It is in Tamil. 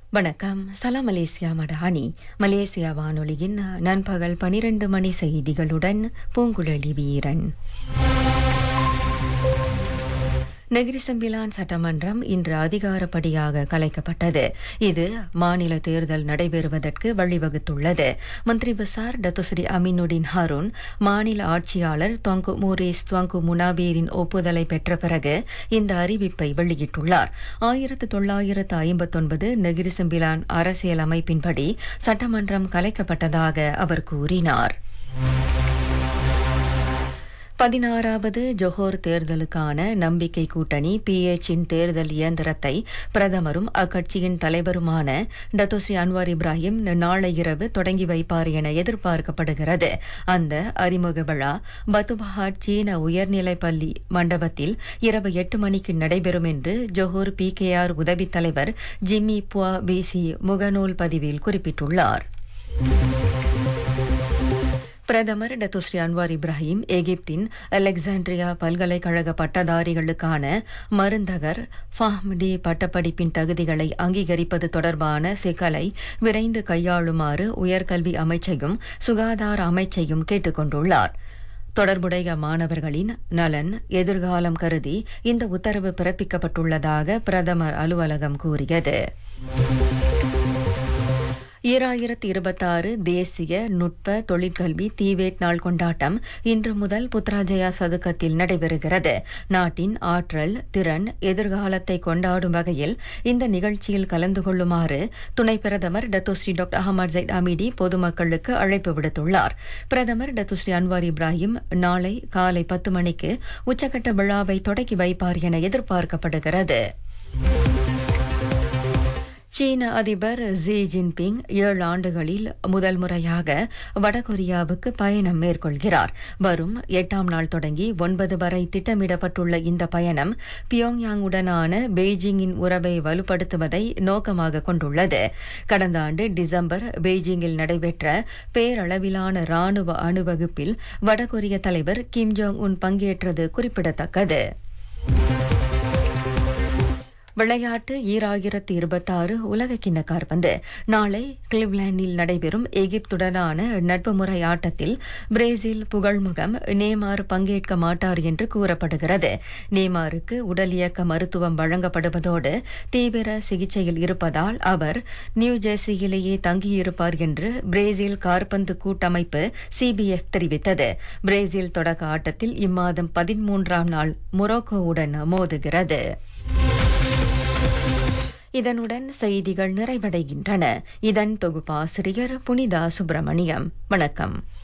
வணக்கம் சலாம் மலேசியா மடானி மலேசியா வானொலியின் நண்பகல் பனிரெண்டு மணி செய்திகளுடன் பூங்குழலி வீரன் நெகிரிசம்பிலான் சட்டமன்றம் இன்று அதிகாரப்படியாக கலைக்கப்பட்டது இது மாநில தேர்தல் நடைபெறுவதற்கு வழிவகுத்துள்ளது மந்திரி பசார் டத்துஸ்ரீ அமீனுடின் ஹருன் மாநில ஆட்சியாளர் தொங்கு மோரேஸ் தொங்கு முனாபீரின் ஒப்புதலை பெற்ற பிறகு இந்த அறிவிப்பை வெளியிட்டுள்ளார் ஆயிரத்து தொள்ளாயிரத்து ஐம்பத்தொன்பது நெகிரிசம்பிலான் அரசியல் அமைப்பின்படி சட்டமன்றம் கலைக்கப்பட்டதாக அவர் கூறினார் பதினாறாவது ஜொஹோர் தேர்தலுக்கான நம்பிக்கை கூட்டணி பிஎச்சின் தேர்தல் இயந்திரத்தை பிரதமரும் அக்கட்சியின் தலைவருமான டத்தோசி அன்வார் இப்ராஹிம் நாளை இரவு தொடங்கி வைப்பார் என எதிர்பார்க்கப்படுகிறது அந்த அறிமுக விழா பத்துபஹாட் சீன உயர்நிலைப் பள்ளி மண்டபத்தில் இரவு எட்டு மணிக்கு நடைபெறும் என்று ஜொஹோர் பிகேஆர் உதவித் தலைவர் ஜிம்மி புவா பிசி முகநூல் பதிவில் குறிப்பிட்டுள்ளார் பிரதமர் டத்துஸ்ரீ அன்வார் இப்ராஹிம் எகிப்தின் அலெக்சாண்ட்ரியா பல்கலைக்கழக பட்டதாரிகளுக்கான மருந்தகர் ஃபாஹ்ம்டி பட்டப்படிப்பின் தகுதிகளை அங்கீகரிப்பது தொடர்பான சிக்கலை விரைந்து கையாளுமாறு உயர்கல்வி அமைச்சையும் சுகாதார அமைச்சையும் கேட்டுக் கொண்டுள்ளார் தொடர்புடைய மாணவர்களின் நலன் எதிர்காலம் கருதி இந்த உத்தரவு பிறப்பிக்கப்பட்டுள்ளதாக பிரதமர் அலுவலகம் கூறியது ஈராயிரத்தி இருபத்தாறு தேசிய நுட்ப தொழிற்கல்வி தீவேட் நாள் கொண்டாட்டம் இன்று முதல் புத்ராஜயா சதுக்கத்தில் நடைபெறுகிறது நாட்டின் ஆற்றல் திறன் எதிர்காலத்தை கொண்டாடும் வகையில் இந்த நிகழ்ச்சியில் கலந்து கொள்ளுமாறு துணை பிரதமர் Datuk Seri doctor Ahmad Zahid Hamidi பொதுமக்களுக்கு அழைப்பு விடுத்துள்ளார் பிரதமர் டத்துஸ்ரீ அன்வார் இப்ராஹிம் நாளை காலை பத்து மணிக்கு உச்சக்கட்ட விழாவை தொடக்கி வைப்பார் என எதிர்பார்க்கப்படுகிறது சீன அதிபர் ஜி ஜின்பிங் ஏழு ஆண்டுகளில் முதல் முறையாக வடகொரியாவுக்கு பயணம் மேற்கொள்கிறார் வரும் எட்டாம் நாள் தொடங்கி ஒன்பது வரை திட்டமிடப்பட்டுள்ள இந்த பயணம் பியோங்யாங் உடனான பெய்ஜிங்கின் உறவை வலுப்படுத்துவதை நோக்கமாக கொண்டுள்ளது கடந்த ஆண்டு டிசம்பர் பெய்ஜிங்கில் நடைபெற்ற பேரளவிலான ராணுவ அணிவகுப்பில் வடகொரிய தலைவர் கிம் ஜோங் உன் பங்கேற்றது குறிப்பிடத்தக்கது விளையாட்டு ஈராயிரத்து இருபத்தாறு உலக கிண்ண காற்பந்து நாளை கிளிவ்லாண்டில் நடைபெறும் எகிப்துடனான நட்பு முறை ஆட்டத்தில் பிரேசில் புகழ்முகம் நேமார் பங்கேற்க மாட்டார் என்று கூறப்படுகிறது நேமாருக்கு உடல் இயக்க மருத்துவம் வழங்கப்படுவதோடு தீவிர சிகிச்சையில் இருப்பதால் அவர் நியூ ஜெர்சியிலேயே தங்கியிருப்பார் என்று பிரேசில் காற்பந்து கூட்டமைப்பு சிபிஎஃப் தெரிவித்தது பிரேசில் தொடக்க ஆட்டத்தில் இம்மாதம் பதிமூன்றாம் நாள் மொரோக்கோவுடன் மோதுகிறது இதனுடன் செய்திகள் நிறைவடைகின்றன இதன் தொகுப்பாசிரியர் புனிதா சுப்பிரமணியம் வணக்கம்